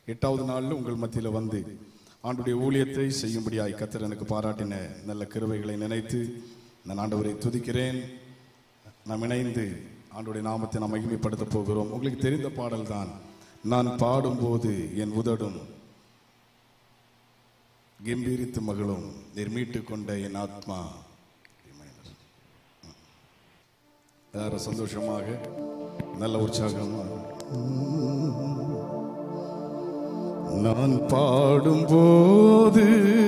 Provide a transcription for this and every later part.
எட்டாவது நாளில் உங்கள் மத்தியில் வந்து ஆண்டுடைய ஊழியத்தை செய்யும்படியாய் கத்தர் எனக்கு பாராட்டின நல்ல கிருபைகளை நினைத்து நான் ஆண்டவரை துதிக்கிறேன் நாம் இணைந்து ஆண்டுடைய நாமத்தை நாம் மகிமைப்படுத்த போகிறோம் உங்களுக்கு தெரிந்த பாடல் தான் நான் பாடும்போது என் உதடும் கம்பீரித்து மகளும் நீர் மீட்டு கொண்ட என் ஆத்மா எல்லாரும் சந்தோஷமாக நல்ல உற்சாகமாக நான் பாடும்போது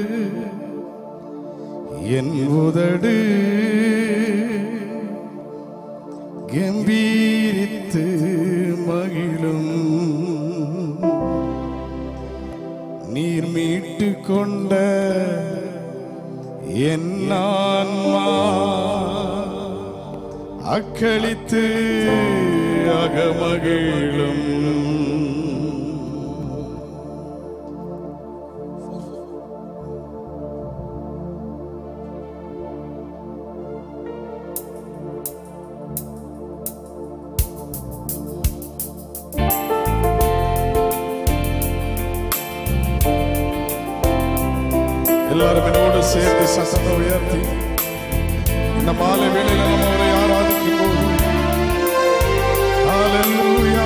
என் உதடு கம்பீரித்து மகிழும் நீர் மீட்டு கொண்ட என் ஆன்மா அக்களித்து அகமகிழும் எல்லாரும் என்னோடு சேர்த்து சத்தத்தை உயர்த்தி இந்த மாலை வேளையில நம்ம அவரை ஆராதிக்கும் போது ஹalleluya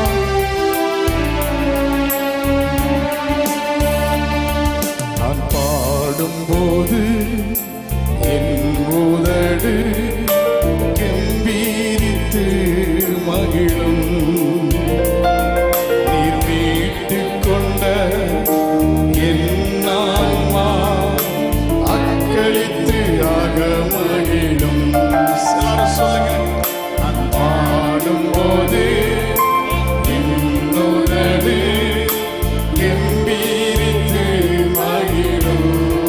நான் பாடும்போது என் உதடு கம்பீரித்து மகிழும் நீர் மீட்டுக் கொண்ட என் ஆன்மா அக்களித்து ஆக மகிழும் எல்லாரும் சொல்லுங்க நான் பாடும்போது என்னுதடு கம்பீரித்து மகிழும்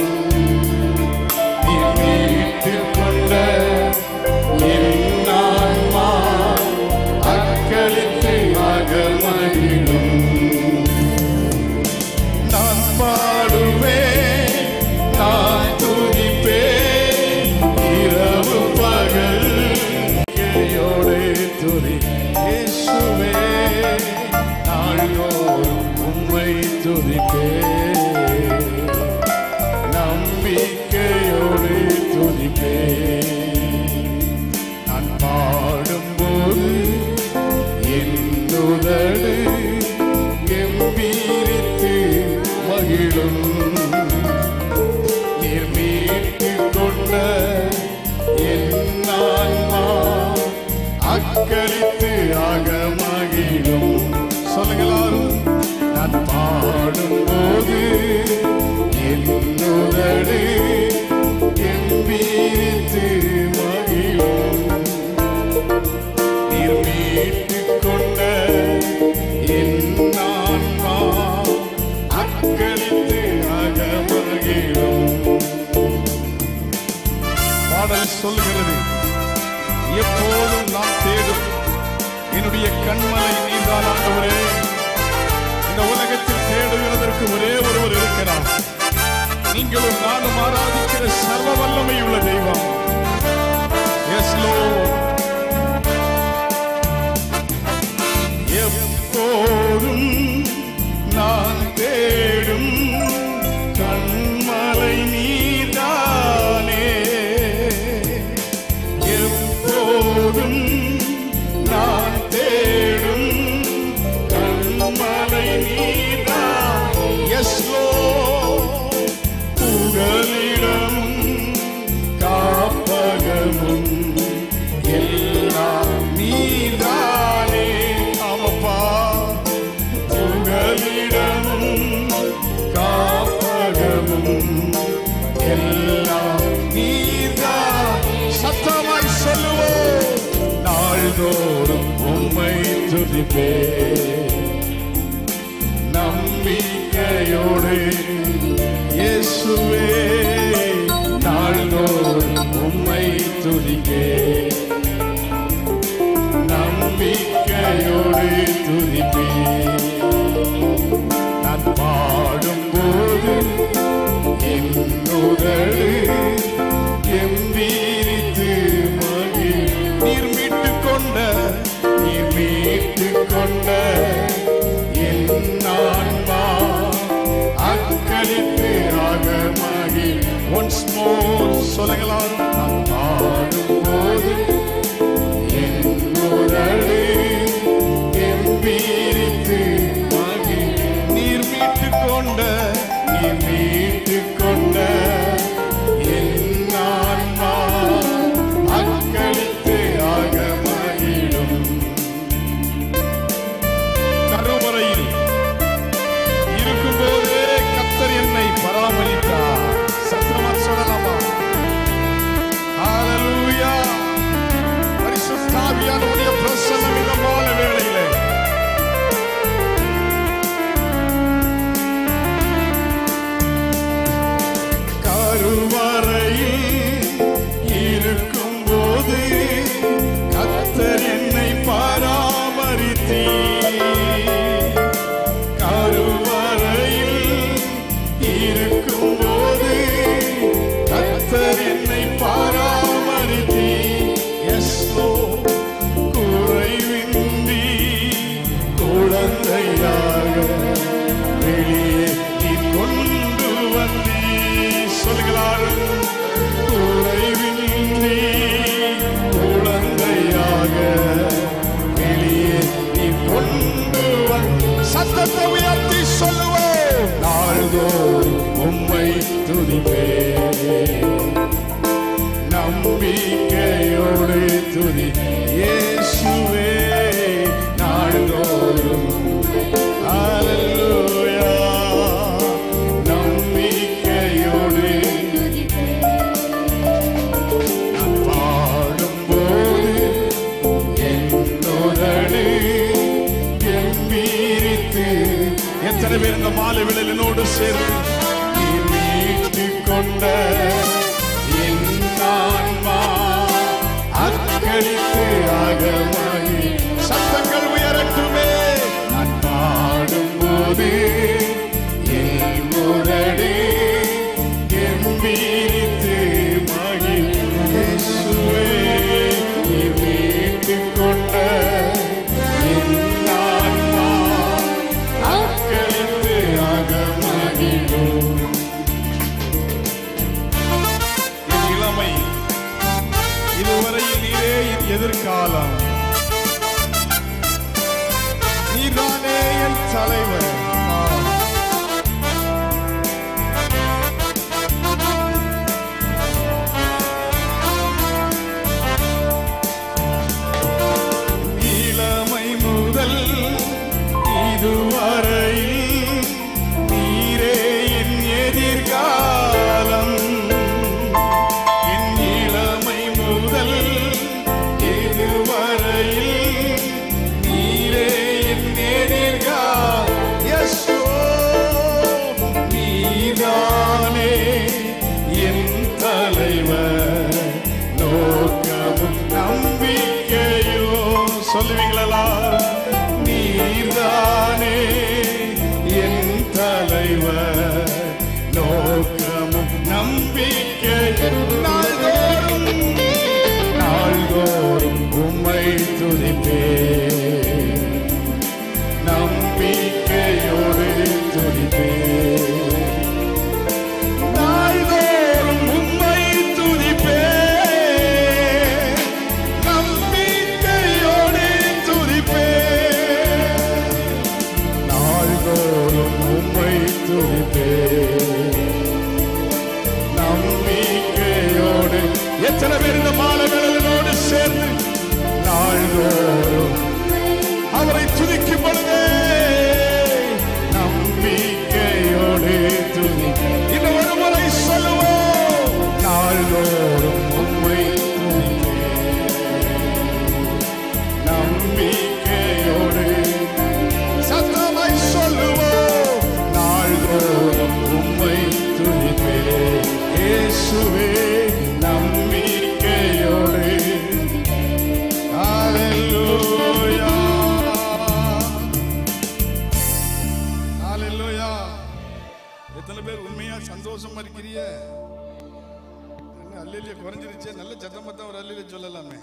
நீர் மீட்டுக் கொண்ட என் ஆன்மா அக்களித்து ஆக மகிழும் நான் பாடுவேன் நான் துதிப்பேன் இரவு பகல் கையோடு துதி இயேசுவே நாள்தோறும் உம்மை துதிப்பேன் நம்பிக்கையோடு துதிப்பேன் நான் பாடும்போது என்னுதடு கம்பீரித்து மகிழும் நீர் மீட்டுக் கொண்ட என் ஆன்மா அக்களித்து ஆக மகிழும் சொல்லுங்களாரும் நான் பாடும்போது என்னுதடு கம்பீரித்து மகிழும் நீர் மீட்டுக் கொண்ட என் ஆன்மா அக்களித்து அகமகிழும் பாடல் சொல்கிறது எப்போதும் நாம் தேடும் என்னுடைய கண்மலை நீதான் ஆண்டவரே இந்த உலகத்தில் தேடுகிறதற்கு ஒரே ஒருவர் இருக்கிறார் நீங்களும் நானும் ஆராதிக்கிற சர்வ வல்லமை உள்ள தெய்வம் எஸ் எப்போதும் நான் தேடும் கண்மலை நீதானே எப்போதும் நான் தேடும் கண்மலை நீதான் எஸ் புகலிடமும் காப்பகமும் எல்லாம் நீதானே ஆமப்பா புகலிடமும் காப்பகமும் எல்லாம் நீதான் சத்தமாய் சொல்லுவோம் நாள்தோறும் உம்மை துதிப்பே நம்பிக்கையோடு இயேசுவே நாள்தோறும் உம்மை துதிக்கே நம்பிக்கையோடு துதிப்பே நான் பாடும்போது என்னுதடு எம்பீரித்து மகிழ் நீர் மீட்டுக் கொண்ட நீர் மீட்டுக் கொண்ட என் ஆன்மா once more சொல்லுங்களா நான் பாடும்போது என் உதடு கெம்பீரித்து மகி நீர் மீட்டுக் கொண்ட நீர் மீட்டுக் கொண்ட என் ஆன்மா அக்களித்து ஆக மகிழும் கருவறையில் இருக்கும்போதே கத்தர் என்னை பராமரித்தார் சத்தமா சொல்லலாமா ஹalleluya பரிசுத்தாவியானவருடைய பிரசன்னம் இந்த மாலை வேளையிலே கருவறையில் இருக்கும்போது கத்தர் என்னை பராமரித்தீர் கருவறையில் இருக்கும்போது கத்தர் என்னை பராமரித்தி எஸ்லோ குறைவின்றி குழந்தையாக வெளியே நீ கொண்டு வந்தீ சொல்லுங்களாரும் குறைவின்றி குழந்தையாக வெளியே நீ கொண்டு வந்து சத்தத்தை உயர்த்தி சொல்லுவோம் நாள்தோறும் உம்மை துதிப்பே நம்பிக்கையோடு துதி இயேசுவே நாள்தோறும் ஹalleluya நம்பிக்கையோடு நான் பாடும்போது என்னோடடு கம்பீரித்து எத்தனை பேர் இந்த மாலை விழல் என்னோடு சேர்ந்து நீ மீட்டுக் கொண்ட என் ஆன்மா அக்களித்து ஆகமாகி சத்தங்கள் உயரட்டுமே நான் பாடும்போது என் உதடு கம்பீரித்து மகிழ் இயேசுவே நீ மீட்டுக் கொண்ட என் ஆன்மா அக்களித்து ஆகமகிழும் என் இளமை இதுவரையில் நீரே என் எதிர்காலம் நீர்தானே என் தலைவர் ஆ. இளமை முதல் இதுவரை நீரே என் எதிர்காலம் என் இளமை முதல் இதுவரையில் நீரே என் எதிர்காலம் யெஸ்ஓ நீதானே என் தலைவர் நோக்கமும் நம்பிக்கையோ சொல்லுவீங்களா நீதானே என் தலைவர் நோக்கமும் நம்பிக்கையும் நாள்தோறும் நாள்தோறும் உம்மை துதிப்பே நம்பிக்கையோடு துதிப்பே நாள்தோறும் உம்மை துதிப்பே நம்பிக்கையோடு துதிப்பே நாள்தோறும் உம்மை துதிப்பே நம்பிக்கையோடு எத்தனை பேர் இந்த மாலவேளனோடு சேர்ந்து நாள்தோறும் அவரை துதிக்கும் பொழுதே நம்பிக்கையோடு துதி இன்னும் ஒரு முறை சொல்லுவோம் நாள்தோறும் உம்மை துதிப்பே நம்பிக்கையோடு சத்தமாய் சொல்லுவோம் நாள்தோறும் உம்மை துதிப்பே இயேசுவே நம்பிக்கையோடு ஹalleluya ஹalleluya எத்தனை பேர் உண்மையா சந்தோஷமா இருக்கிறீங்க என்ன அல்லேலியா குறைஞ்சிருச்சே நல்ல சத்தமா தான் ஒரு அல்லேலியா சொல்லலாமே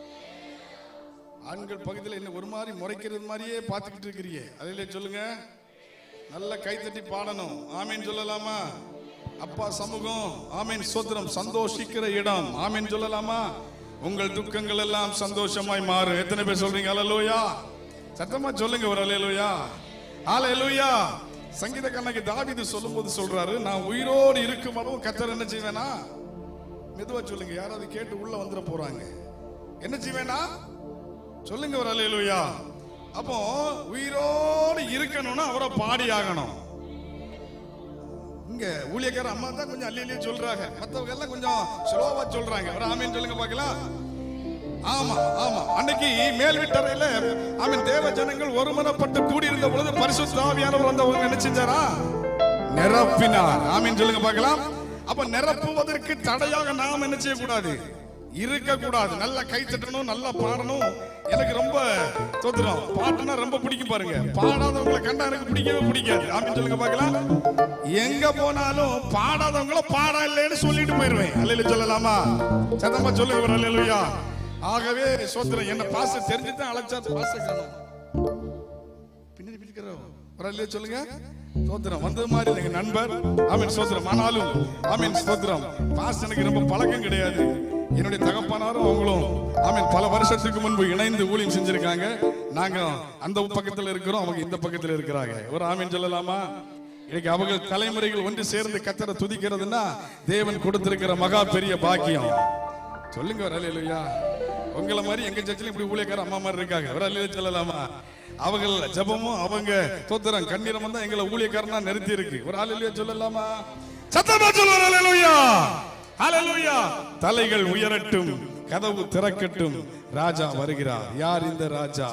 ஆண்கள் பகுதியில் என்ன ஒரு மாதிரி முறைக்கிறது மாதிரியே பார்த்துக்கிட்டு இருக்கிறீங்க அதிலே சொல்லுங்க நல்ல கைத்தட்டி பாடணும் ஆமீன் சொல்லலாமா அப்பா சமூகம் ஆமீன் சோத்திரம் சந்தோஷிக்கிற இடம் ஆமீன் சொல்லலாமா உங்கள் துக்கங்கள் எல்லாம் சந்தோஷமாய் மாறும் எத்தனை பேர் சொல்றீங்க அல்லேலூயா சத்தமா சொல்லுங்க ஒரு அல்லேலூயா அல்லேலூயா சங்கீத கண்ணகி தாவீது சொல்லும்போது சொல்றாரு நான் உயிரோடு இருக்கும் அளவு கத்தர் என்ன செய்வேனா மெதுவா சொல்லுங்க யாராவது கேட்டு உள்ள வந்துட போறாங்க என்ன செய்வேனா சொல்லுங்க ஒரு அல்லேலூயா அப்போ உயிரோடு இருக்கணும்னா அவரை பாடி ஆகணும் இங்க ஊழியக்கார அம்மா தான் கொஞ்சம் அள்ளி அள்ளி சொல்றாங்க மத்தவங்க எல்லாம் கொஞ்சம் ஸ்லோவா சொல்றாங்க ஒரு ஆமீன் சொல்லுங்க பார்க்கலாம் ஆமா ஆமா அன்னைக்கு மேல் வீட்டறையில ஆமீன் தேவ ஜனங்கள் ஒருமனப்பட்டு கூடியிருந்த பொழுது பரிசுத்த ஆவியானவர் வந்தவங்க என்ன செஞ்சாரா நிரப்பினார் ஆமீன் சொல்லுங்க பார்க்கலாம் அப்ப நிரப்புவதற்கு தடையாக நாம் என்ன செய்யக்கூடாது இருக்க கூடாது நல்லா கை தட்டணும் நல்லா பாடணும் எனக்கு ரொம்ப தோத்துறோம் பாட்டுனா ரொம்ப பிடிக்கும் பாருங்க பாடாதவங்களை கண்டா எனக்கு பிடிக்கவே பிடிக்காது ஆமீன் சொல்லுங்க பார்க்கலாம் எங்க போனாலும் பாடாதவங்கள பாடா இல்லைன்னு சொல்லிட்டு போயிருவேன் அல்லையில சொல்லலாமா சதமா சொல்லுங்க ஒரு அல்லையா ஆகவே சோத்திரம் என்ன பாச தெரிஞ்சுதான் அழைச்சா பாச பின்னாடி பிடிக்கிறோம் ஒரு அல்லையா சொல்லுங்க சோத்திரம் வந்தது மாதிரி எங்க நண்பர் ஆமீன் சோத்திரம் ஆனாலும் ஆமீன் சோத்திரம் பாஸ் எனக்கு ரொம்ப பழக்கம் கிடையாது என்னுடைய தகப்பனாரும் அவங்களும் ஆமீன் பல வருஷத்துக்கு முன்பு இணைந்து ஊழியம் செஞ்சிருக்காங்க நாங்க அந்த பக்கத்துல இருக்கிறோம் அவங்க இந்த பக்கத்துல இருக்கிறாங்க ஒரு ஆமீன் சொல்லலாமா இன்னைக்கு அவங்க தலைமுறைகள் ஒன்று சேர்ந்து கத்தரை துதிக்கிறதுன்னா தேவன் கொடுத்திருக்கிற மகா பெரிய பாக்கியம் சொல்லுங்க ஒரு அலையிலையா உங்களை மாதிரி எங்க சர்ச்சிலும் இப்படி ஊழியக்கார அம்மா மாதிரி இருக்காங்க ஒரு அலையில சொல்லலாமா அவங்கள் ஜெபமும் அவங்க தோத்திரம் கண்ணீரம் தான் எங்களை ஊழியக்காரனா நிறுத்தி இருக்கு ஒரு அலையிலையா சொல்லலாமா சத்தமா சொல்லுவார் அலையிலுயா அலையிலுயா தலைகள் உயரட்டும் கதவு திறக்கட்டும் ராஜா வருகிறார் யார் இந்த ராஜா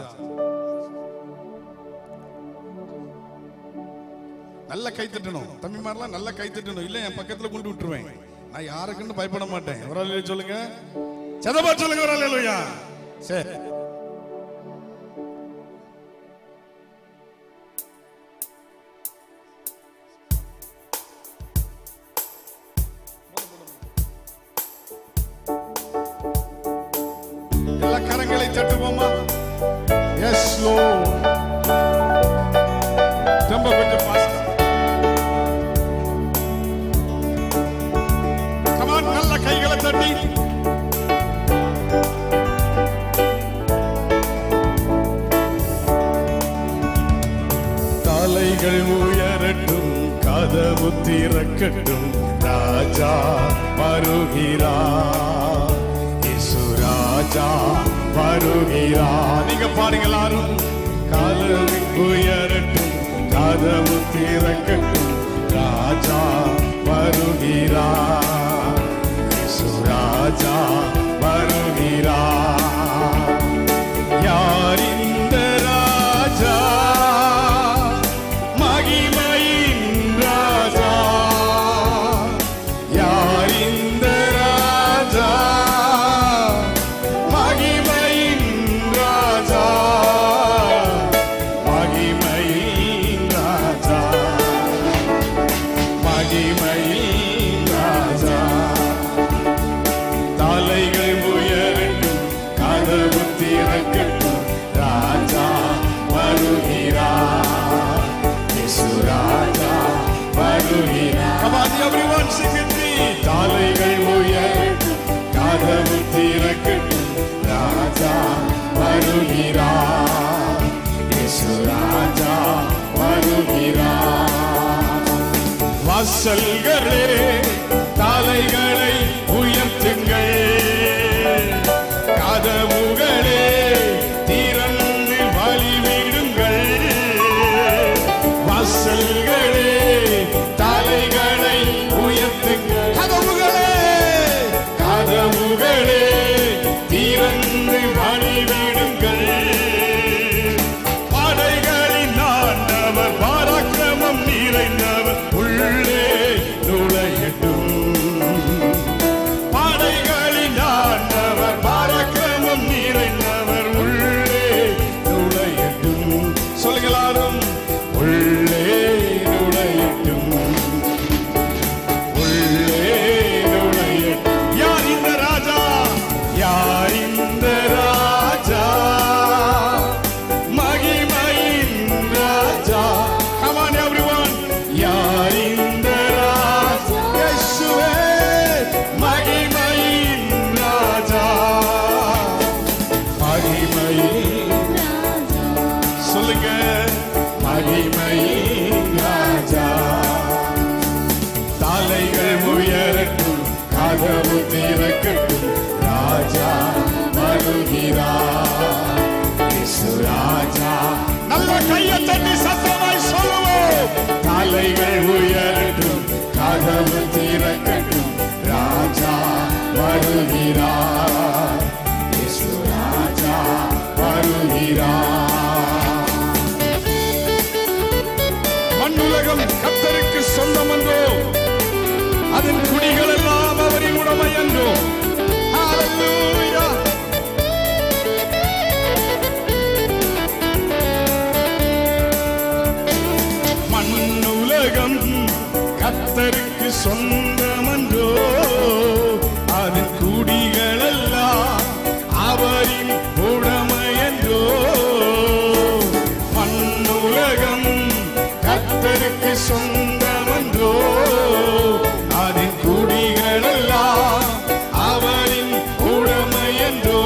நல்ல கை தட்டணும் தம்பிமாரெல்லாம் நல்ல கை தட்டணும் இல்ல என் பக்கத்துல கொண்டு விட்டுருவேன் நான் யாருக்குன்னு பயப்பட மாட்டேன் ஒரு ஆள் சொல்லுங்க சதபா சொல்லுங்க ஒரு ஆள் சரி எல்லா கரங்களை தட்டுவோமா எஸ் லோ ரொம்ப கொஞ்சம் fast. Come on, நல்ல கைகளை தட்டி தலைகள் உயரட்டும் கதவு திறக்கட்டும் ராஜா வருகிறார் இயேசு ராஜா வருகிறார் நீங்க பாருங்க எல்லாரும் கதவு உயரட்டும் கதவு திறக்கட்டும் ராஜா வருகிறார் இயேசு ராஜா வருகிறார் யார் இந்த ராஜா மகிமையின் ராஜா யார் இந்த ராஜா மகிமையின் ராஜா மகிமையின் ராஜா மகிமையின் ராஜா தலைகள் உயரட்டும் கதவு திறக்கட்டும் ராஜா வருகிறார் இயேசு ராஜா வருகிறார் Come on, everyone, sing with me. தலைகள் தலைகள் உயரட்டும் கதவு திறக்கட்டும் ராஜா வருகிறார் இயேசு ராஜா வருகிறார் மண்ணுலகம் கத்தருக்கு சொந்தம் என்றோ அதன் குடிகள் எல்லாம் அவரின் உடைமை என்றோ Hallelujah. மண்ணுலகம் கத்தருக்கு சொந்தமன்றோ அதன் குடிகள் எல்லாம் அவரின் உடமையன்றோ மண்ணுலகம் கத்தருக்கு சொந்தமன்றோ அதன் குடிகள் எல்லாம் அவரின் உடமையன்றோ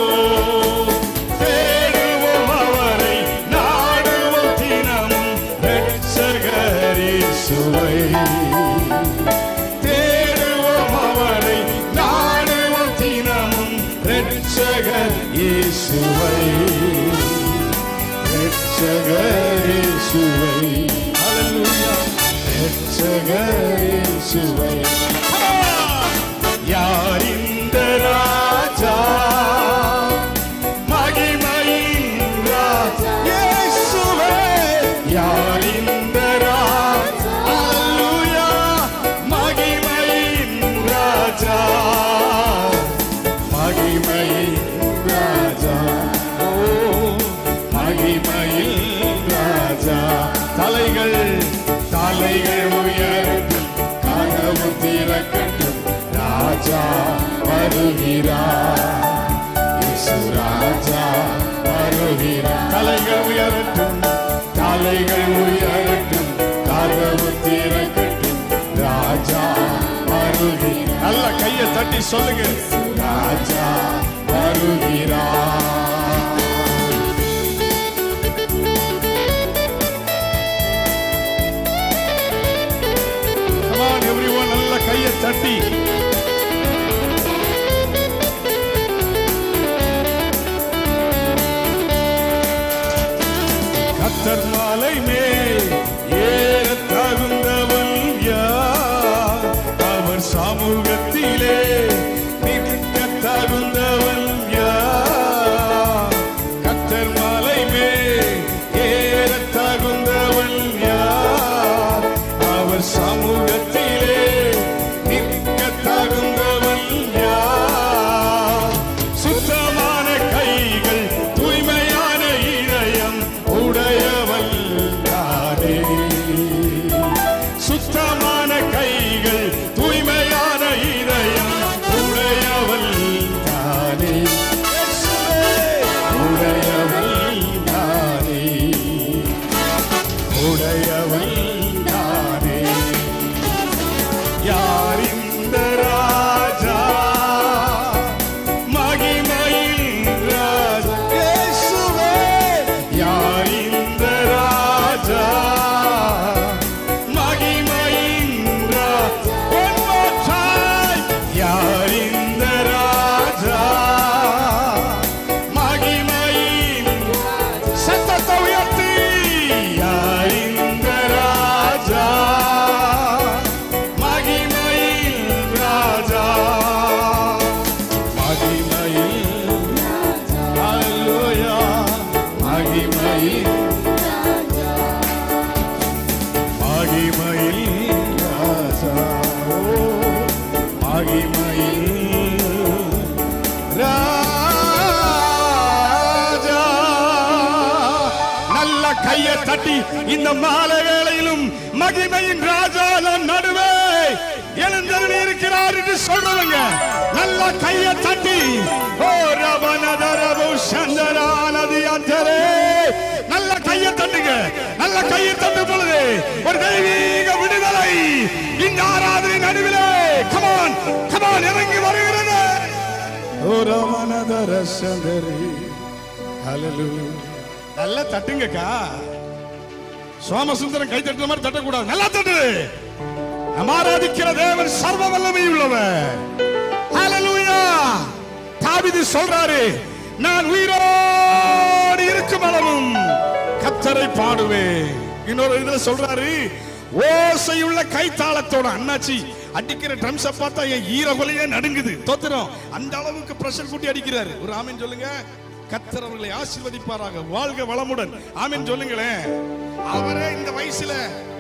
தேடுவோம் அவரை நாடுவோம் தினமும் ரட்சகரீசுவை தேடுவோம் அவரை நாடுவோம் தினமும் ரட்சகர் இயேசுவை ரட்சகர் இயேசுவை ஹalleluya ரட்சகர் இயேசுவை யார் இந்த ராஜா மகிமையின் ராஜா இயேசுவே யார் இந்த ராஜா ஹalleluya மகிமையின் ராஜா மகிமையின் ராஜா ஓ மகிமையின் ராஜா தலைகள் தலைகள் உயரட்டும் கனவு திறக்கட்டும் ராஜா வருகிறார் இயேசு ராஜா வருகிறார் தலைகள் உயரட்டும் தலைகள் உயரட்டும் கதவு திறக்கட்டும் ராஜா வருகிறார் நல்ல கையை தட்டி சொல்லுங்க ராஜா வருகிறார் Come on, everyone, நல்ல கையை தட்டி கத்தர் மாலை மேல் ஏற தகுந்தவன் யார் அவர் சமூகத்திலே நிற்க தகுந்தவன் யார் கத்தர் மாலை மேல் ஏற தகுந்தவன் யார் அவர் சமூகத்திலே நிற்க தகுந்தவன் யார் சுத்தமான கைகள் தூய்மையான இதயம் உடையவன் யாரே சுத்தமான கைகள் தூய்மையான இதயம் உடையவன் தானே உடையவன் தானே உடையவன் தானே யார் இந்த ராஜா மகிமையின் ராஜா இயேசுவே யார் இந்த ராஜா மகிமையின் ராஜா One more time. யார் இந்த ராஜா மகிமையின் சத்தத்தை உயர்த்தி யார் இந்த ராஜா மகிமையின் ராஜா மகிமையின் ஹalleluya மகிமையின் மகிமையின் ராஜா ஓ மகிமையின் ராஜா நல்ல கையை தட்டி இந்த மாலை வேளையிலும் மகிமையின் ராஜா நம் நடுவே எழுந்தருளி இருக்கிறார் என்று சொல்றவங்க நல்ல கையை தட்டி ஓ ரவனதரவு சந்தரானதி அந்தரே நல்ல கையை தட்டுங்க நல்ல கையை தட்டு பொழுது ஒரு தெய்வீக விடுதலை இந்த ஆராதனை நடுவிலே கமான் கமான் இறங்கி வருகிறது ஓ ரவனதர சந்தரே ஹalleluya நல்லா தட்டுங்கக்கா சோமசுந்தரம் கை தட்டுற மாதிரி தட்டக்கூடாது நல்லா தட்டு நம்ம ஆராதிக்கிற தேவன் சர்வ வல்லமை உள்ளவர் ஹalleluya தாவீது சொல்றாரு நான் உயிரோடு இருக்கும் அளவும் கத்தரை பாடுவேன் இன்னொரு இதுல சொல்றாரு ஓசையுள்ள கைத்தாளத்தோட அண்ணாச்சி அடிக்கிற ட்ரம்ஸ பார்த்தா என் ஈரகுலையே நடுங்குது தோத்துறோம் அந்த அளவுக்கு பிரஷர் கூட்டி அடிக்கிறாரு ஒரு ஆமீன் சொல்லுங்க கத்தர் அவர்களை ஆசீர்வதிப்பாராக வாழ்க வளமுடன் ஆமீன் சொல்லுங்களேன் அவரே இந்த வயசுல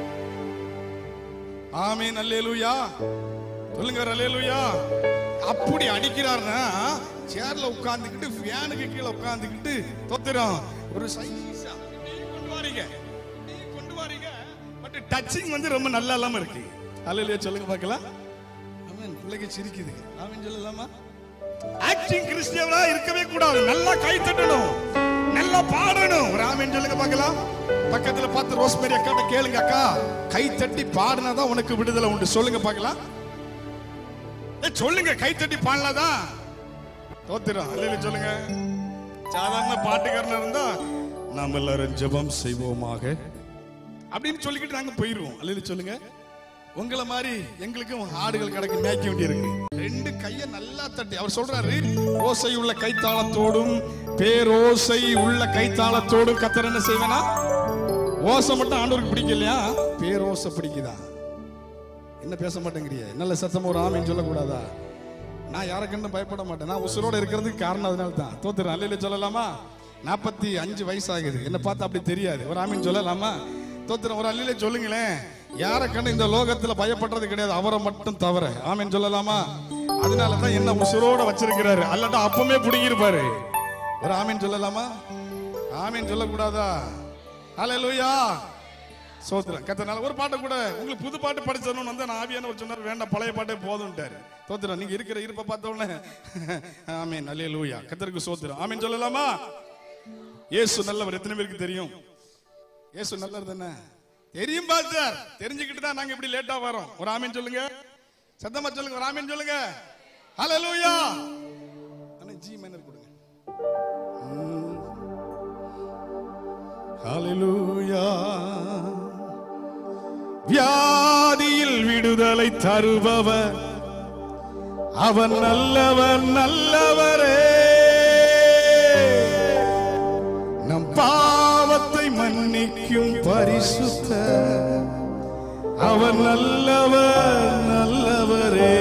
ஆமீன் அல்லேலூயா சொல்லுங்க அல்லேலூயா அப்படி அடிக்கிறாருன்னா சேர்ல உட்கார்ந்துக்கிட்டு ஃபேனுக்கு கீழே உட்கார்ந்துக்கிட்டு தோத்துறோம் ஒரு சைஸா கொண்டு வாரீங்க இப்படி கொண்டு வாரீங்க பட் டச்சிங் வந்து ரொம்ப நல்லா இல்லாம இருக்கு அல்லேலூயா சொல்லுங்க பார்க்கலாம் ஆமென் பிள்ளைக்கு சிரிக்குது ஆமென் சொல்லலாமா ஆக்டிங் கிறிஸ்டியவரா இருக்கவே கூடாது நல்லா கை தட்டணும் நல்லா பாடணும் ஒரு ஆமென் சொல்லுங்க பார்க்கலாம் பக்கத்துல பார்த்து ரோஸ்மேரி அக்காட்ட கேளுங்க அக்கா கை தட்டி பாடினாதான் உனக்கு விடுதலை உண்டு சொல்லுங்க பார்க்கலாம் ஏய், சொல்லுங்க கை தட்டி பாடலாதான் தோத்துறோம் அல்ல சொல்லுங்க சாதாரண பாட்டுக்காரனா இருந்தா நாம் எல்லாரும் ஜெபம் செய்வோமாக அப்படின்னு சொல்லிக்கிட்டு நாங்க போயிருவோம் அல்ல சொல்லுங்க உங்களை மாதிரி எங்களுக்கும் ஆடுகள் கிடக்கு மேய்க்க வேண்டியிருக்கு ரெண்டு கைய நல்லா தட்டி அவர் சொல்றாரு ஓசை உள்ள கைத்தாளத்தோடும் பேரோசை உள்ள கைத்தாளத்தோடும் கத்தர் என்ன செய்வேனா ஓசை மட்டும் ஆண்டவருக்கு பிடிக்கலையா பேரோசை பிடிக்குதா என்ன பேச மாட்டேங்கிறிய நல்ல சத்தம் ஒரு ஆமைன்னு சொல்லக்கூடாதா நான் யாரை கண்டும் பயப்பட மாட்டேன் நான் உசுரோட இருக்கிறதுக்கு காரணம் அதனால தான் தோத்துறேன் அல்லையில சொல்லலாமா நாற்பத்தி அஞ்சு வயசு ஆகுது என்ன பார்த்தா அப்படி தெரியாது ஒரு ஆமீன் சொல்லலாமா தோத்துறேன் ஒரு அல்லையில சொல்லுங்களேன் யாரை கண்டு இந்த லோகத்துல பயப்படுறது கிடையாது அவரை மட்டும் தவிர ஆமீன் சொல்லலாமா அதனால தான் என்ன உசுரோட வச்சிருக்கிறாரு அல்லாட்டா அப்பமே பிடிங்கிருப்பாரு ஒரு ஆமீன் சொல்லலாமா ஆமீன் சொல்லக்கூடாதா ஹalleluya சோத்திரம் கத்தனால ஒரு பாட்டு கூட உங்களுக்கு புது பாட்டு படிச்சதுன்னு வந்து நான் ஆவியான ஒரு சொன்னார் வேண்டாம் பழைய பாட்டே போதும்ட்டாரு சோத்திரம் நீங்க இருக்கிற இருப்ப பார்த்த உடனே ஆமீன் அல்லே லூயா கத்தருக்கு சோத்திரம் ஆமீன் சொல்லலாமா இயேசு நல்லவர் எத்தனை பேருக்கு தெரியும் இயேசு நல்லவர் தானே தெரியும் பாஸ்டர் தெரிஞ்சுக்கிட்டு தான் நாங்க இப்படி லேட்டா வரோம் ஒரு ஆமீன் சொல்லுங்க சத்தமா சொல்லுங்க ஒரு ஆமீன் சொல்லுங்க ஹalleluya அண்ணா ஜி மைனர் கொடுங்க ஹalleluya வியாதியில் விடுதலை தருபவர் அவன் நல்லவர் நல்லவரே நம் பாவத்தை மன்னிக்கும் பரிசுத்த அவன் நல்லவர் நல்லவரே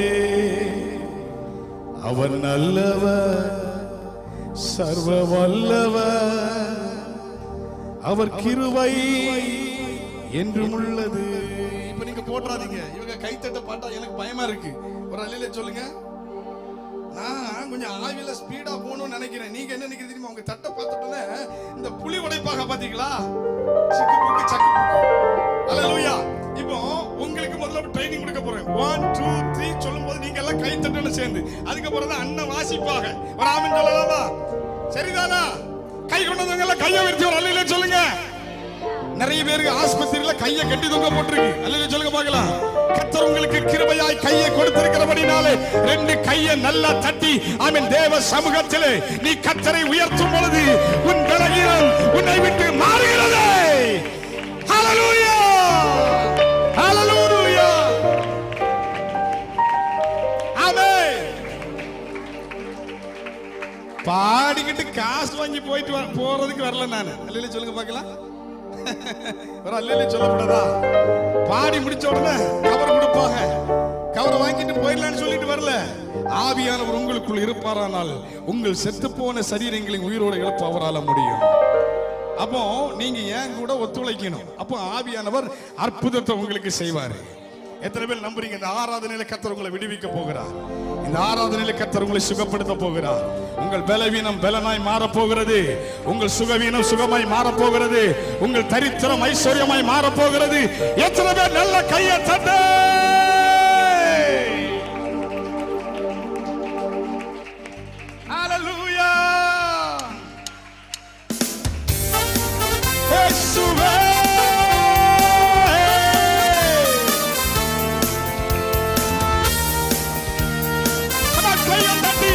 அவர் நல்லவர் சர்வ வல்லவர் அவர் கிருபை என்றும் உள்ளது இப்ப நீங்க போட்டுறாதீங்க இவங்க கைத்தட்ட பாட்டா எனக்கு பயமா இருக்கு ஒரு அலையில சொல்லுங்க நான் கொஞ்சம் ஆவியில ஸ்பீடா போகணும்னு நினைக்கிறேன் நீங்க என்ன நினைக்கிறீங்க தெரியுமா உங்க தட்டை பார்த்துட்டோன்னே இந்த புலி உடைப்பாக பாத்தீங்களா சிக்கு புக்கு சக்கு அல்லேலூயா இப்போ உங்களுக்கு முதல்ல ட்ரைனிங் கொடுக்க போறேன் ஒன் டூ த்ரீ சொல்லும்போது நீங்க எல்லாம் கை தட்டணும் சேர்ந்து அதுக்கப்புறம் தான் அண்ணன் வாசிப்பாக ஒரு ஆமின் சொல்லலாமா சரிதானா கை கொண்டவங்க எல்லாம் கையை விரிச்சு ஒரு அல்லையில சொல்லுங்க நிறைய பேருக்கு ஆஸ்பத்திரியில கையை கட்டி தொங்க போட்டிருக்கு அல்லையில சொல்லுங்க பார்க்கலாம் கத்தர் உங்களுக்கு கிருபையாய் கையை கொடுத்திருக்கிறபடினாலே ரெண்டு கையை நல்லா தட்டி ஆமென் தேவ சமூகத்திலே நீ கத்தரை உயர்த்தும் பொழுது உன் பலகீனம் உன்னை விட்டு மாறுகிறது ஹalleluya ஹalleluya ஆமென் பாடிக்கிட்டு காசு வாங்கி போயிட்டு வர- போறதுக்கு வரல நான் அல்லையில சொல்லுங்க பார்க்கலாம் ஒரு அல்லையில சொல்லக்கூடாதா பாடி முடிச்ச உடனே கவர் கொடுப்பாங்க கவர் வாங்கிட்டு போயிடலாம்னு சொல்லிட்டு வரல ஆவியானவர் உங்களுக்குள் இருப்பாரானால் உங்கள் செத்து போன சரீரங்களை உயிரோடு எழுப்ப அவரால முடியும் அப்போ நீங்க ஏன் கூட ஒத்துழைக்கணும் அப்போ ஆவியானவர் அற்புதத்தை உங்களுக்கு செய்வாரு எத்தனை பேர் நம்புறீங்க இந்த ஆராதனையில கத்தர் உங்களை விடுவிக்க போகிறார் இந்த ஆராதனையில கத்தர் உங்களை சுகப்படுத்த போகிறார் உங்கள் பலவீனம் பலனாய் மாற போகிறது உங்கள் சுகவீனம் சுகமாய் மாற போகிறது உங்கள் தரித்திரம் ஐஸ்வர்யமாய் மாற போகிறது எத்தனை பேர் நல்ல கையை தட்டு Hallelujah! இயேசுவே! Come on, கையை தட்டி.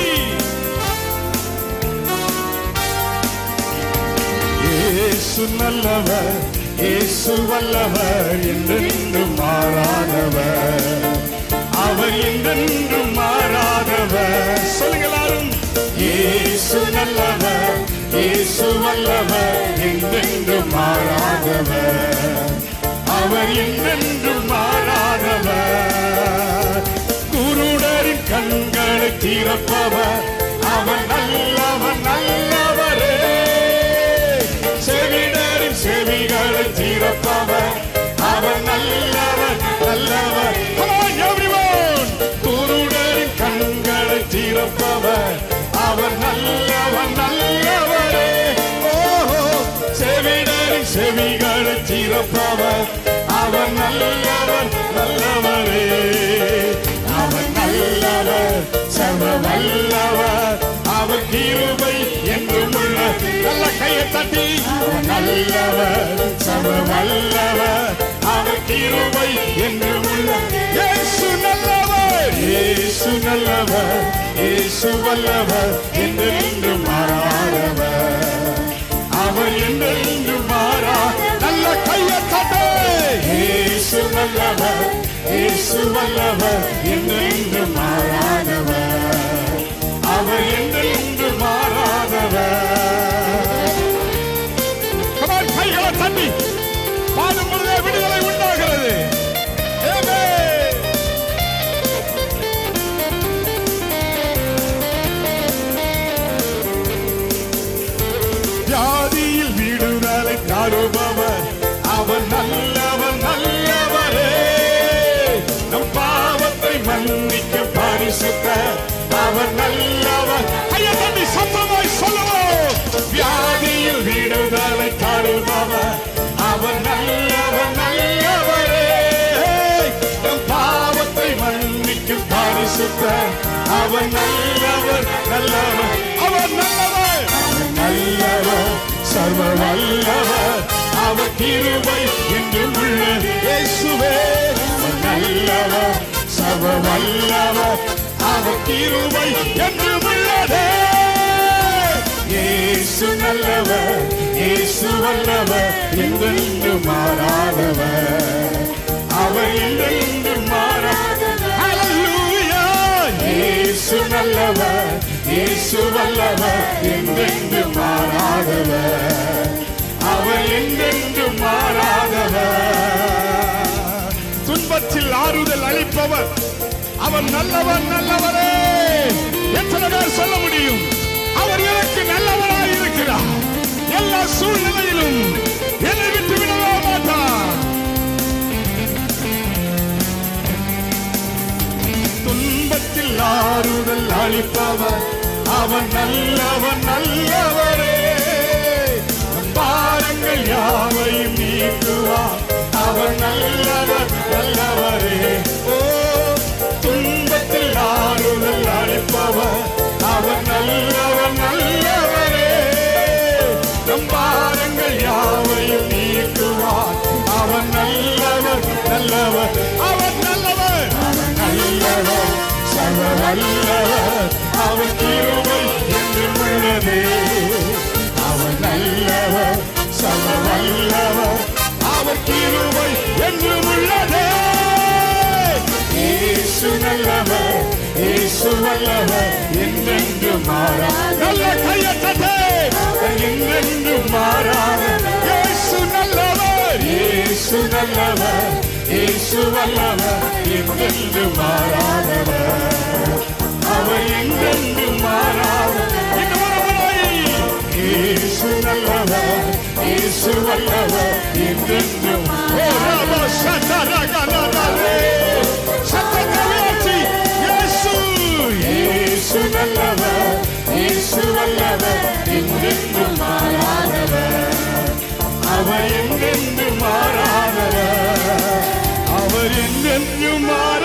இயேசு நல்லவர் இயேசு வல்லவர் என்றென்றும் மாறாதவர் அவர் என்றென்றும் மாறாதவர் சொல்லுங்க எல்லாரும் இயேசு நல்லவர் இயேசு வல்லவர் என்றென்றும் மாறாதவர் அவர் என்றென்றும் மாறாதவர் குருடரின் கண்களை திறப்பவர் அவர் நல்லவர் நல்லவரே செவிடரின் செவிகளை திறப்பவர் அவர் நல்லவர் நல்லவர் Come on, everyone! குருடரின் கண்களை திறப்பவர் அவர் நல்லவர் நல்லவரே ஓஹோ செவிடரின் செவிகளை திறப்பவர் அவர் நல்லவர் நல்லவரே அவர் நல்லவர் சர்வ வல்லவர் அவர் கிருபை என்றும் உள்ள நல்ல கையை தட்டி அவர் நல்லவர் சர்வ வல்லவர் அவர் கிருபை என்றும் உள்ள இயேசு நல்லவர் இயேசு நல்லவர் இயேசு வல்லவர் என்றென்றும் மாறாதவர் அவர் என்றென்றும் மாறா நல்ல கையை தட்டு இயேசு நல்லவர் இயேசு வல்லவர் என்றென்றும் மாறாதவர் அவர் என்றென்றும் மாறாதவர் Come on, கைகளை தட்டி பாடும் பொழுதே விடுதலை உண்டாகிறது Amen. வியாதியில் விடுதலை தருபவர் அவர் நல்லவர் நல்லவரே நம் பாவத்தை மன்னிக்க பரிசுத்த அவர் நல்லவர் ஐயா தம்பி சத்தமாய் சொல்லுவோம் வியாதியில் விடுதலை தருபவர் அவர் நல்லவர் நல்லவரே நம் பாவத்தை மன்னிக்கும் பரிசுத்த அவர் நல்லவர் நல்லவர் அவர் நல்லவர் அவர் நல்லவர் சர்வ வல்லவர் அவர் கிருபை என்றும் உள்ள இயேசுவே அவர் நல்லவர் சர்வ வல்லவர் அவர் கிருபை என்றும் உள்ளதே இயேசு நல்லவர் இயேசு வல்லவர் என்றென்று மாறாதவர் அவர் என்றென்று மாறாதவர் Hallelujah! இயேசு நல்லவர் இயேசு வல்லவர் என்றென்று மாறாதவர் அவர் என்றென்று மாறாதவர் துன்பத்தில் ஆறுதல் அளிப்பவர் அவர் நல்லவர் நல்லவரே எத்தனை பேர் சொல்ல முடியும் அவர் எனக்கு நல்லவராய் இருக்கிறார் எல்லா சூழ்நிலையிலும் என்னை விட்டு விடவே மாட்டார் துன்பத்தில் ஆறுதல் அளிப்பவர் அவன் நல்லவன் நல்லவரே நம் பாரங்கள் யாவையும் நீக்குவார் அவர் நல்லவர் நல்லவரே ஓ துன்பத்தில் ஆறுதல் அளிப்பவர் அவர் நல்லவர் நல்லவரே நம் பாரங்கள் யாவையும் நீக்குவார் அவர் நல்லவர் நல்லவர் அவர் நல்லவர் அவர் நல்லவர் சர்வ வல்லவர் அவர் கிருபை என்று உள்ளதே அவர் நல்லவர் சர்வ வல்லவர் அவர் கிருபை என்று உள்ளதே இயேசு நல்லவர் இயேசு வல்லவர் என்றென்று மாறா நல்ல கையத்தே என்றென்று மாறாத இயேசு நல்லவர் இயேசு நல்லவர் இயேசு வல்லவர் என்றென்று மாறாதவர் அவர் என்றென்று மாறாதவர் இன்னொரு முறை இயேசு நல்லவர் இயேசு வல்லவர் என்றென்றும் ஓ ரப சதரகலரே சத்தத்தை உயர்த்தி இயேசு இயேசு நல்லவர் இயேசு வல்லவர் என்றென்றும் மாறாதவர் அவர் என்றென்றும் மாறாதவர் அவர் என்றென்றும்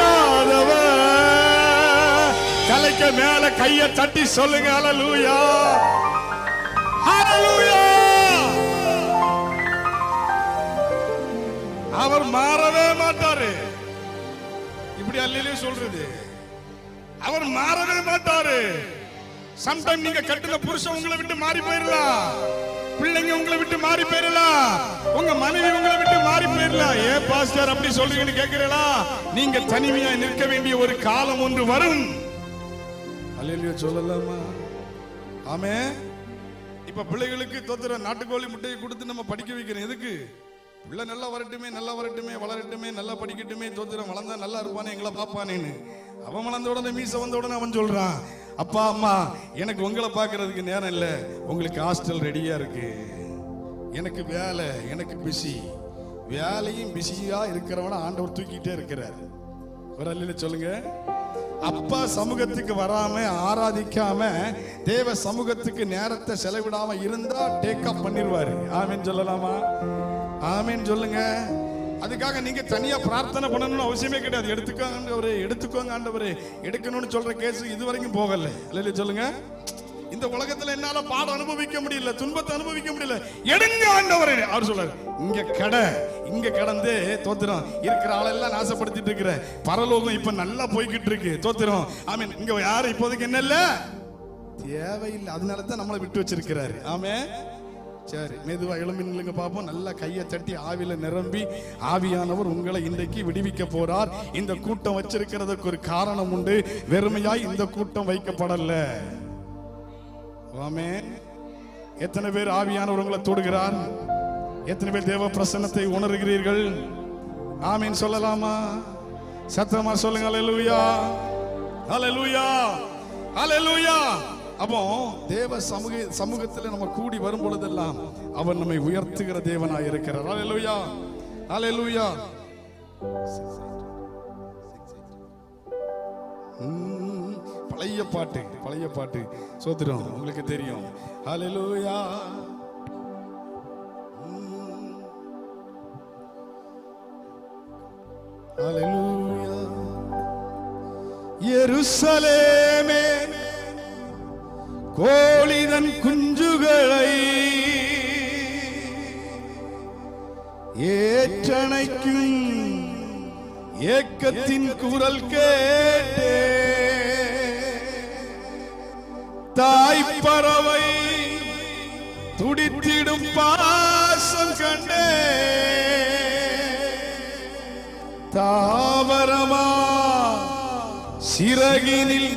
மாறாதவர் கலைக்க மேல கைய தட்டி சொல்லுங்க ஹalleluya ஹalleluya அவர் மாறவே மாட்டாரு இப்படி அல்லையிலே சொல்றது அவர் மாறவே மாட்டாரு சம்டைம் நீங்க கட்டின புருஷன் உங்களை விட்டு மாறி போயிடலாம் பிள்ளைங்க உங்களை விட்டு மாறி போயிடலாம் உங்க மனைவி உங்களை விட்டு மாறி போயிடலாம் ஏன் பாஸ்டர் அப்படி சொல்றீங்கன்னு கேக்குறீங்களா நீங்க தனிமையா நிற்க வேண்டிய ஒரு காலம் ஒன்று வரும் அல்லையா சொல்லலாமா ஆமே இப்ப பிள்ளைகளுக்கு தோத்துற நாட்டுக்கோழி முட்டையை கொடுத்து நம்ம படிக்க வைக்கிறோம் எதுக்கு உள்ள நல்லா வரட்டுமே நல்லா வரட்டுமே வளரட்டுமே நல்லா படிக்கட்டுமே தோத்திரம் வளர்ந்தா நல்லா இருப்பானே எங்களை பாப்பானேன்னு அவன் வளர்ந்த உடனே மீச வந்த உடனே அவன் சொல்றான் அப்பா அம்மா எனக்கு உங்களை பார்க்கறதுக்கு நேரம் இல்லை உங்களுக்கு ஹாஸ்டல் ரெடியா இருக்கு எனக்கு வேலை எனக்கு பிஸி வேலையும் பிஸியா இருக்கிறவன ஆண்டவர் தூக்கிட்டே இருக்கிறார் ஒரு அல்ல சொல்லுங்க அப்பா சமூகத்துக்கு வராம ஆராதிக்காம தேவ சமூகத்துக்கு நேரத்தை செலவிடாம இருந்தா டேக் அப் பண்ணிடுவாரு ஆமீன் சொல்லலாமா ஆமீன் சொல்லுங்க அதுக்காக நீங்க தனியா பிரார்த்தனை பண்ணணும்னு அவசியமே கிடையாது எடுத்துக்கோங்க ஆண்டவரே எடுத்துக்கோங்க ஆண்டவரே எடுக்கணும்னு சொல்ற கேஸ் இது வரைக்கும் போகல இல்ல சொல்லுங்க இந்த உலகத்துல என்னால பாடம் அனுபவிக்க முடியல துன்பத்தை அனுபவிக்க முடியல எடுங்க ஆண்டவரே அவர் சொல்றாரு இங்க கடை இங்க கடந்து தோத்திரம் இருக்கிற ஆளெல்லாம் நாசப்படுத்திட்டு இருக்கிற பரலோகம் இப்ப நல்லா போய்கிட்டு இருக்கு தோத்திரம் ஆமீன் இங்க யாரும் இப்போதைக்கு என்ன இல்ல தேவையில்லை அதனால தான் நம்மளை விட்டு வச்சிருக்கிறாரு ஆமே சரி மெதுவா எழும்பி நில்லுங்க பார்ப்போம் நல்லா கையை தட்டி ஆவியில நிரம்பி ஆவியானவர் உங்களை இன்றைக்கு விடுவிக்க போறார் இந்த கூட்டம் வச்சிருக்கிறதுக்கு ஒரு காரணம் உண்டு வெறுமையாய் இந்த கூட்டம் வைக்கப்படல ஆமென் எத்தனை பேர் ஆவியானவர் உங்களை தொடுகிறார் எத்தனை பேர் தேவ பிரசன்னத்தை உணர்கிறீர்கள் ஆமீன் சொல்லலாமா சத்தமா சொல்லுங்க அல்லேலூயா அல்லேலூயா அல்லேலூயா அப்போ தேவ சமூக சமூகத்தில் நம்ம கூடி வரும் பொழுதெல்லாம் அவர் நம்மை உயர்த்துகிற தேவனாய் இருக்கிறார் அல்லேலூயா அல்லேலூயா ம், பழைய பாட்டு பழைய பாட்டு சோத்திரம் உங்களுக்கு தெரியும் ஹalleluya ம். ஹalleluya எருசலேமே கோழிதன் குஞ்சுகளை ஏற்றணைக்கும் ஏக்கத்தின் குரல் கேட்டே தாய் பறவை துடித்திடும் பாசம் கண்டே தாவரமா சிறகினில்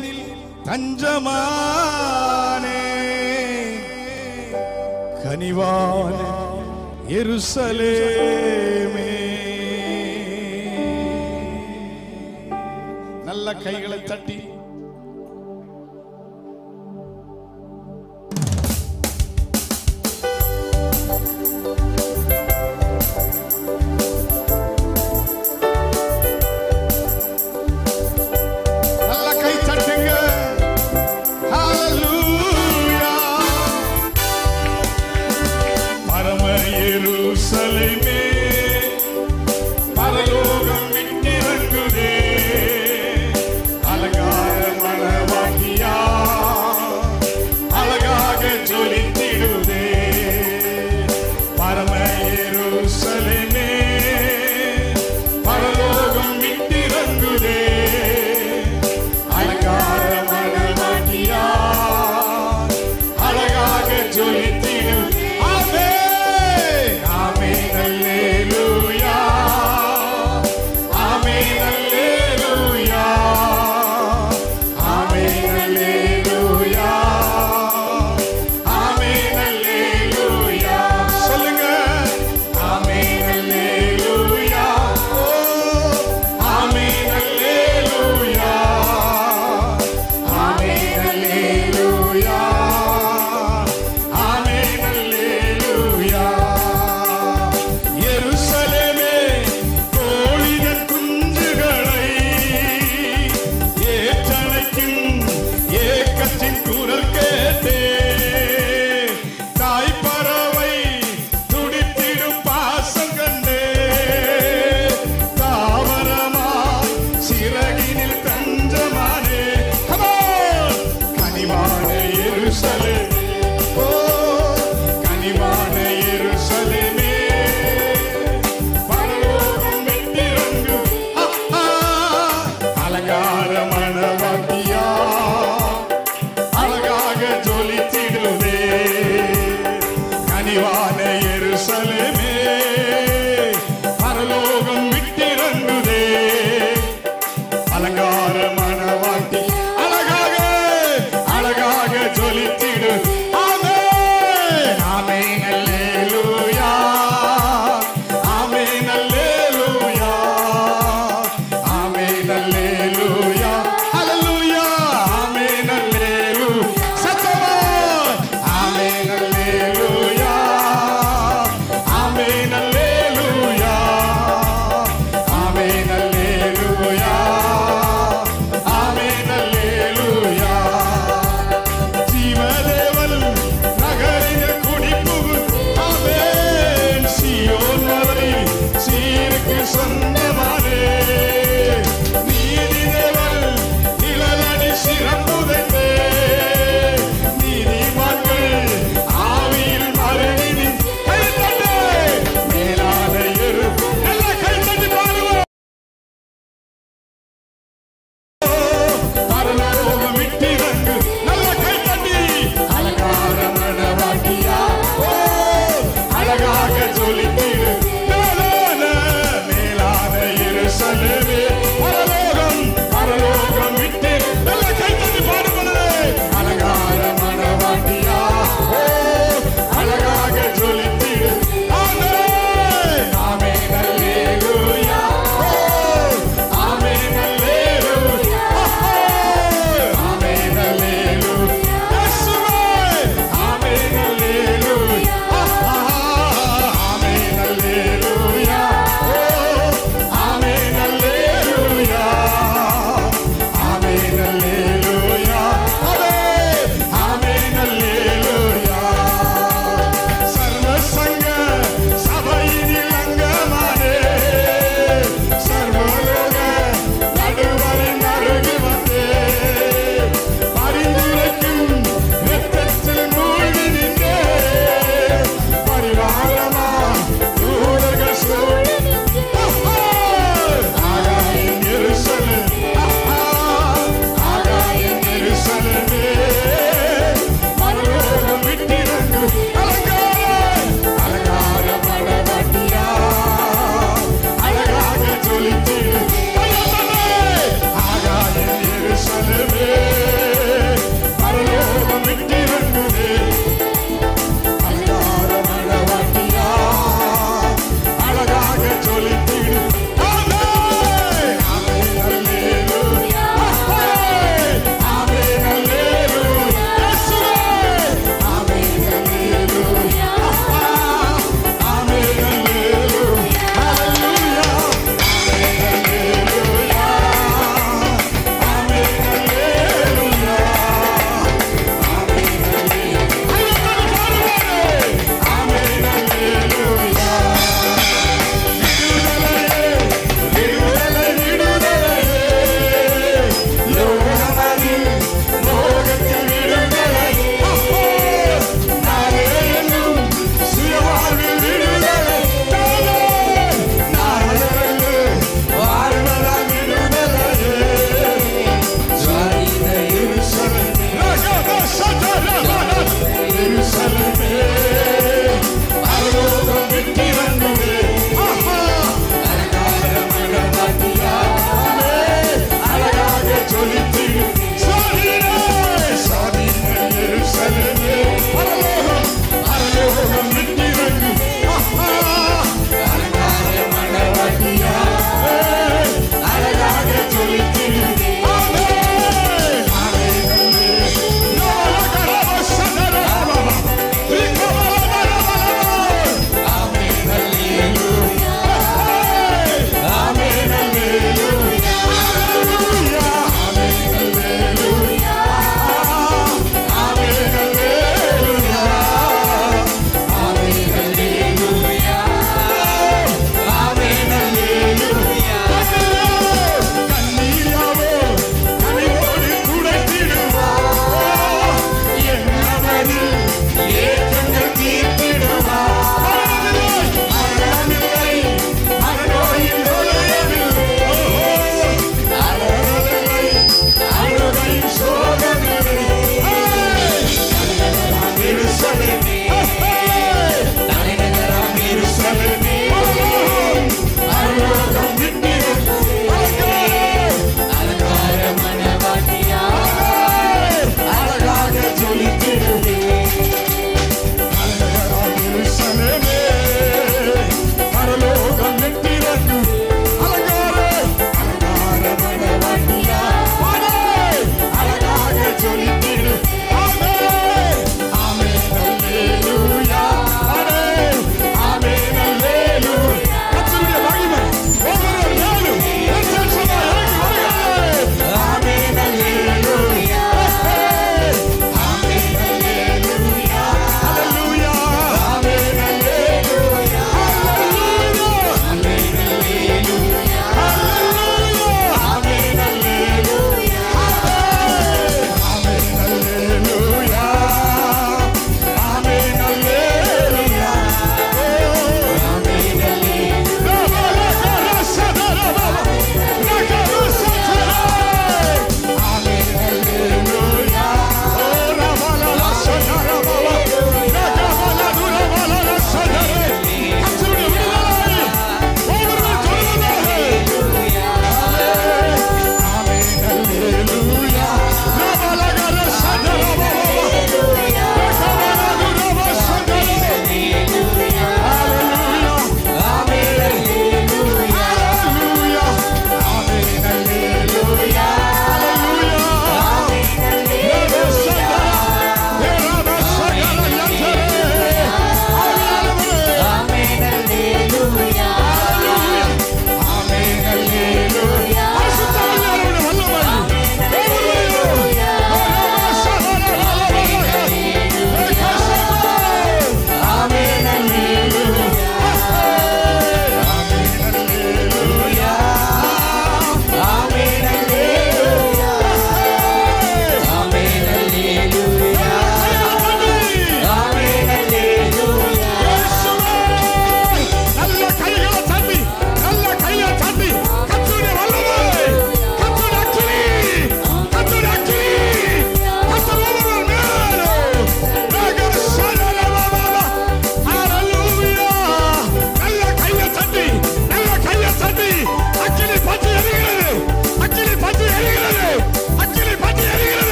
தஞ்சமானே கனிவான எருசலேமே நல்ல கைகளை தட்டி நல்ல கை தட்டுங்க ஹalleluya பரம எருசலேமே பரலோகம் விட்டிறங்குதே அலங்கார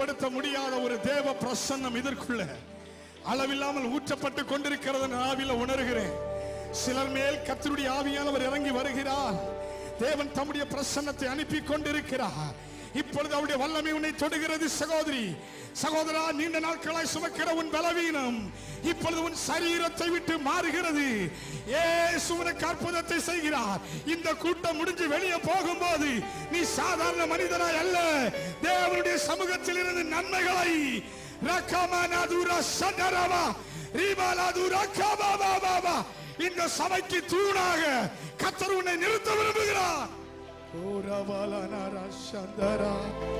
கட்டுப்படுத்த முடியாத ஒரு தேவ பிரசன்னம் இதற்குள்ள அளவில்லாமல் ஊற்றப்பட்டு கொண்டிருக்கிறது ஆவில உணர்கிறேன் சிலர் மேல் கத்தருடைய ஆவியானவர் இறங்கி வருகிறார் தேவன் தம்முடைய பிரசன்னத்தை அனுப்பி கொண்டிருக்கிறார் இப்பொழுது அவருடைய வல்லமை உன்னை தொடுகிறது சகோதரி சகோதரா நீண்ட நாட்களாய் சுமக்கிற உன் பலவீனம் இப்பொழுது உன் சரீரத்தை விட்டு மாறுகிறது ஏசு உனக்கு அற்புதத்தை செய்கிறார் இந்த கூட்டம் முடிஞ்சு வெளியே போகும்போது நீ சாதாரண மனிதனாய் அல்ல தேவனுடைய சமூகத்தில் இருந்து நன்மைகளை ரக்கமனதுர சதரவா ரீபாலாதுர கபாபாபாபா இந்த சபைக்கு தூணாக கத்தர் உன்னை நிறுத்த விரும்புகிறார் ஓரவலனர சந்தரா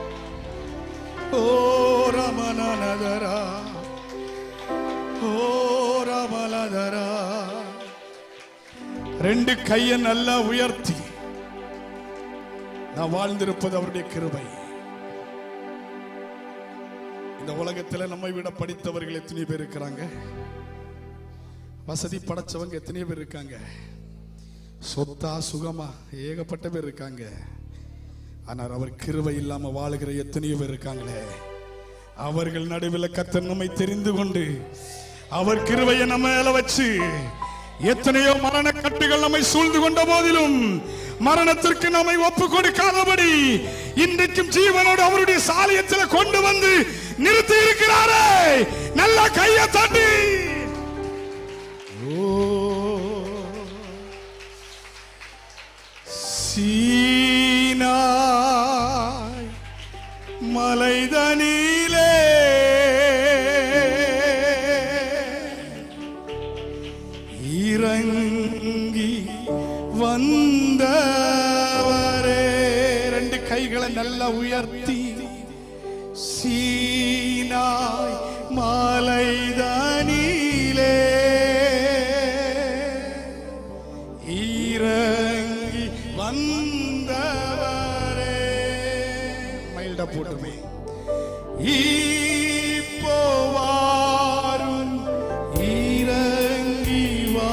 ஓரமனனதரா ஓரமலதரா ரெண்டு கையை நல்லா உயர்த்தி நான் வாழ்ந்திருப்பது அவருடைய கிருபை இந்த உலகத்துல நம்மை விட படித்தவர்கள் எத்தனை பேர் இருக்கிறாங்க வசதி படைச்சவங்க எத்தனை பேர் இருக்காங்க சொத்தா சுகமா ஏகப்பட்ட பேர் இருக்காங்க ஆனால் அவர் கிருபை இல்லாம வாழுகிற எத்தனையோ பேர் இருக்காங்களே அவர்கள் நடுவில் கத்தர் நம்மை தெரிந்து கொண்டு அவர் கிருபையை நம்ம மேல வச்சு எத்தனையோ மரண கட்டுகள் நம்மை சூழ்ந்து கொண்ட போதிலும் மரணத்திற்கு நம்மை ஒப்பு கொடுக்காதபடி இன்றைக்கும் ஜீவனோடு அவருடைய சாலியத்தில் கொண்டு வந்து நிறுத்தி இருக்கிறாரே நல்ல கையை தட்டி ஓ சீனாய் மலைதனிலே இறங்கி வந்தவரே ரெண்டு கைகளை நல்லா உயர்த்தி சீனாய் மலைதனிலே இறங்கி வந்தவரே மைல்டா போட்டுமே இப்போ வாரும் இறங்கி வா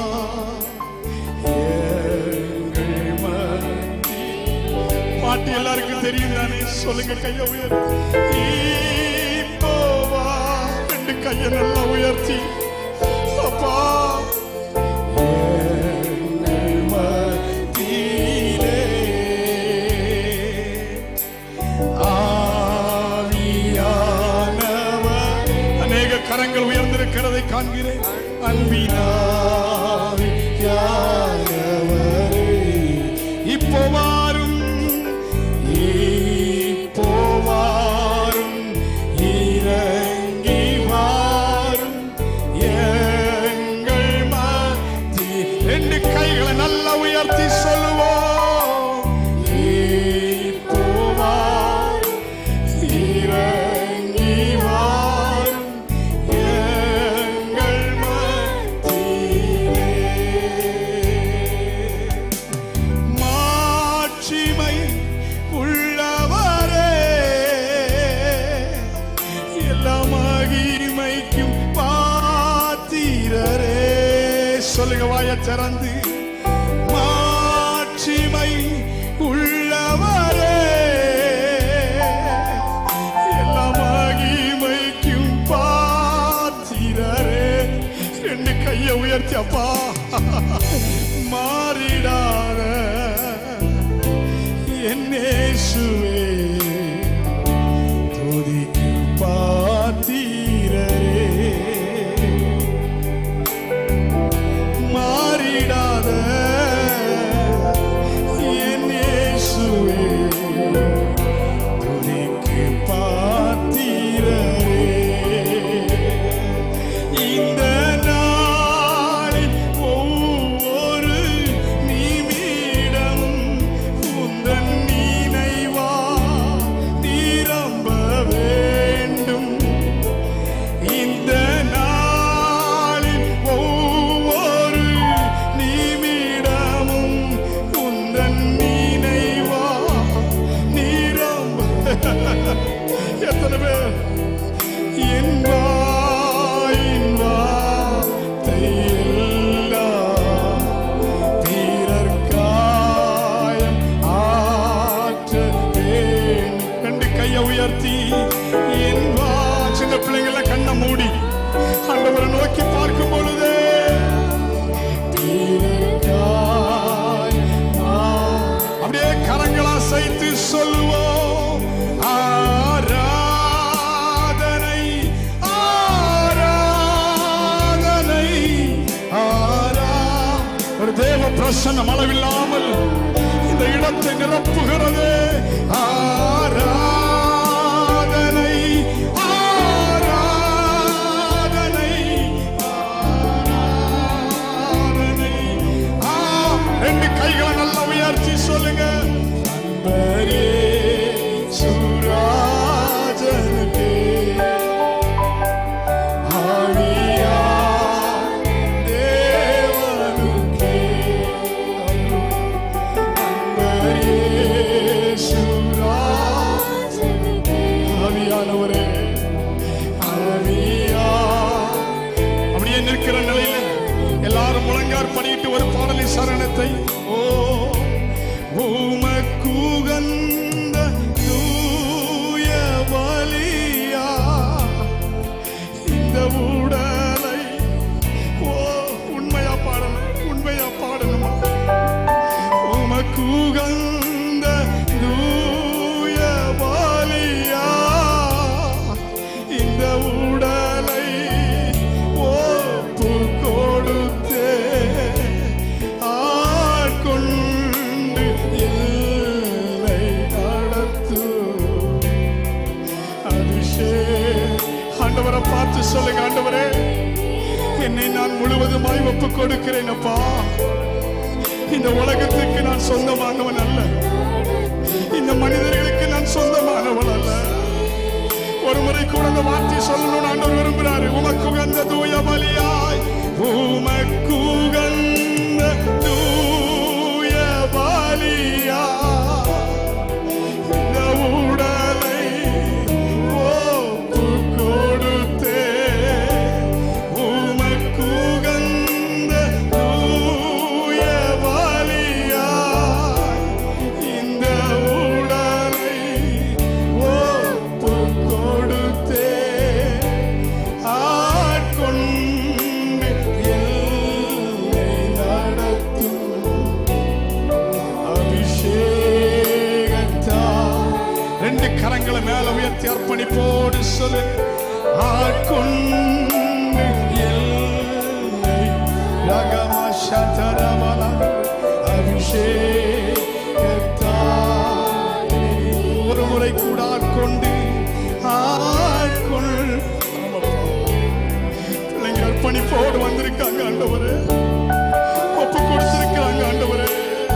எங்கள் மத்தியில். பாட்டு எல்லாருக்கும் தெரியும் தானே சொல்லுங்க கைய உயர் இப்போ வா ரெண்டு கைய நல்லா உயர்த்தி அப்பா எங்கள் மத்தியிலே ஆவியானவர் அநேக கரங்கள் உயர்ந்திருக்கிறதை காண்கிறேன் அன்பினாவியானவரே இப்போ வாரும் இப்போ வாரும் இறங்கி வாரும் எங்கள் மத்தி ரெண்டு கைகளை நல்லா உயர்த்தி சொல்லுவோம் இப்போ வாரும் இறங்கி வாரும் எங்கள் மத்தியிலே. மாட்சிமை உள்ளவரே எல்லா மகிமைக்கும் பாத்திரரே சொல்லுங்க வாய திறந்து மாட்சிமை உள்ளவரே எல்லா மகிமைக்கும் பாத்திரரே ரெண்டு கையை உயர்த்தி அப்பா மாறிடாத என்னேசுவே துதிக்கு பாத்திரரே மாறிடாத என் இயேசுவே, துதிக்கு பாத்திரரே. இந்த நாளில் ஒவ்வொரு நிமிடமும் உந்தன் நினைவா நிரம்ப வேண்டும் இந்த நாளில் ஒவ்வொரு நிமிடமும் உந்தன் நினைவா நிரம்ப எத்தனை பேர் என் வாயின் வார்த்தை எல்லாம் பிறர்க்காயம் ஆற்ற வேண்டும். ரெண்டு கையை உயர்த்தி என் பிரசன்னம் அளவில்லாமல் இந்த இடத்தை நிரப்புகிறது ஆராதனை ஆராதனை ஆராதனை ஆ ரெண்டு கைகளை நல்லா உயர்த்தி சொல்லுங்க அன்பரே சுராஜனுக்கே ஆவியா தேவனுக்கே அன்பரே சுராஜ ஆவியானவரே ஆவியா அப்படியே நிற்கிற நிலையில எல்லாரும் முழங்கார் பண்ணிட்டு ஒரு பாடலை சரணத்தை ஓ உமக்குகந்த தூய பலியா இந்த உடலை ஓ உண்மையா பாடணும் உண்மையா பாடணுமா உமக்குகந்த தூய பலியா இந்த உடலை ஒப்பு கொடுத்தே ஆட்கொண்டு என்னை நடத்தும் அபிஷேக் ஆண்டவரை பார்த்து சொல்லுங்க ஆண்டவரே என்னை நான் முழுவதுமாய் ஒப்பு கொடுக்கிறேன் அப்பா இந்த உலகத்துக்கு நான் சொந்தமானவன் அல்ல இந்த மனிதர்களுக்கு நான் சொந்தமானவன் அல்ல ஒரு முறை கூட அந்த வார்த்தை சொல்லணும்னு ஆண்டவர் விரும்புகிறாரு உமக்குகந்த தூய பலியாய் உமக்குகந்த தூய பலியா இந்த உடலை ஒப்பு கொடுத்தே உமக்குகந்த தூய பலியாய் இந்த உடலை ஒப்பு கொடுத்தே ஆட்கொண்டு என்னை நடத்தும் அபிஷேகத்தா ரெண்டு கரங்களை மேல உயர்த்தி அர்ப்பணிப்போடு சொல்லு ஆட்கொண்டு என்னை ரகமா சதரமல அபிஷேகத்தா ஒரு முறை கூட ஆட்கொண்டு ஆட்கொள் ஆமாப்பா. பிள்ளைங்க அர்ப்பணிப்போடு வந்திருக்காங்க ஆண்டவரே ஒப்பு கொடுத்திருக்கிறாங்க ஆண்டவரே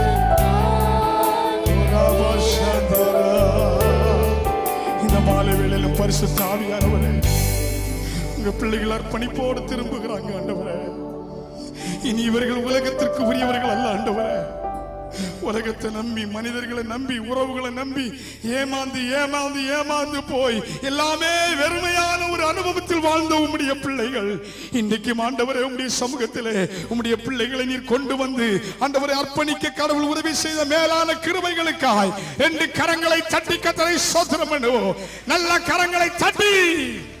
இந்த மாலை வேளையில பரிசு தாவியானவரே உங்க பிள்ளைகள் அர்ப்பணிப்போடு திரும்புகிறாங்க ஆண்டவரே இனி இவர்கள் உலகத்திற்கு உரியவர்கள் அல்ல ஆண்டவரே உலகத்தை நம்பி மனிதர்களை நம்பி உறவுகளை நம்பி ஏமாந்து ஏமாந்து ஏமாந்து போய் எல்லாமே வெறுமையான ஒரு அனுபவத்தில் வாழ்ந்த உம்முடைய பிள்ளைகள் இன்றைக்கு ஆண்டவரே உம்முடைய சமூகத்திலே உம்முடைய பிள்ளைகளை நீர் கொண்டு வந்து ஆண்டவரை அர்ப்பணிக்க கடவுள் உதவி செய்த மேலான கிருபைகளுக்காய் ரெண்டு கரங்களை தட்டி கத்தரை சோதனம் பண்ணுவோம் நல்ல கரங்களை தட்டி